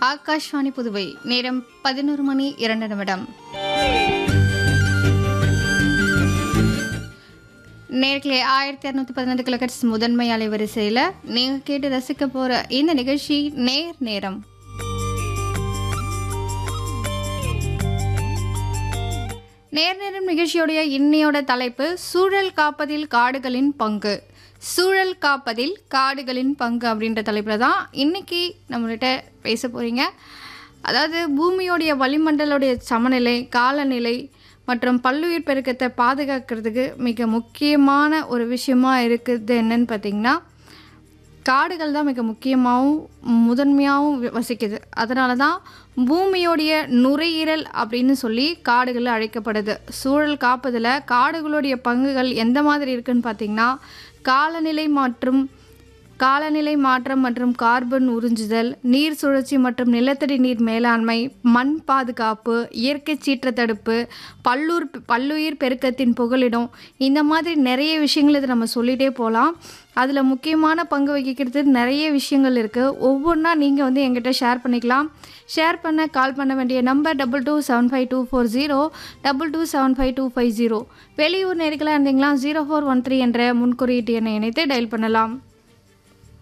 ஆகாஷ்வாணி புதுவை நேரம் பதினோரு மணி இரண்டு நிமிடம் நேர்களே ஆயிரத்தி இரநூத்தி பதினைந்து கிலோகட்ஸ் முதன்மை அலைவரிசையில் நீங்கள் கேட்டு ரசிக்க போகிற இந்த நிகழ்ச்சி நேர் நேரம் நேர் நேரம் நிகழ்ச்சியோடைய இன்னையோட தலைப்பு சூழல் காப்பதில் காடுகளின் பங்கு சூழல் காப்பதில் காடுகளின் பங்கு அப்படின்ற தலைப்பில் தான் இன்னைக்கு நம்மள்கிட்ட பேச போகிறீங்க அதாவது பூமியோடைய வளிமண்டலோடைய சமநிலை காலநிலை மற்றும் பல்லுயிர் பெருக்கத்தை பாதுகாக்கிறதுக்கு மிக முக்கியமான ஒரு விஷயமா இருக்குது என்னன்னு பார்த்தீங்கன்னா காடுகள் தான் மிக முக்கியமாகவும் முதன்மையாகவும் வி- வசிக்குது அதனால தான் பூமியோடைய நுரையீரல் அப்படின்னு சொல்லி காடுகள் அழைக்கப்படுது சூழல் காப்பதில் காடுகளுடைய பங்குகள் எந்த மாதிரி இருக்குன்னு பார்த்தீங்கன்னா காலநிலை மற்றும் காலநிலை மாற்றம் மற்றும் கார்பன் உறிஞ்சுதல் நீர் சுழற்சி மற்றும் நிலத்தடி நீர் மேலாண்மை மண் பாதுகாப்பு இயற்கை சீற்ற தடுப்பு பல்லூர் பல்லுயிர் பெருக்கத்தின் புகலிடம் இந்த மாதிரி நிறைய விஷயங்கள் இதை நம்ம சொல்லிகிட்டே போகலாம் அதில் முக்கியமான பங்கு வகிக்கிறது நிறைய விஷயங்கள் இருக்குது ஒவ்வொன்றா நீங்கள் வந்து எங்கிட்ட ஷேர் பண்ணிக்கலாம் ஷேர் பண்ண கால் பண்ண வேண்டிய number double two seven five two four zero double two seven five two five zero வெளியூர் நேர்களாக இருந்தீங்களா ஜீரோ ஃபோர் ஒன் த்ரீ என்ற முன்குறியீட்டு எண்ணை இணைத்து டயல் பண்ணலாம்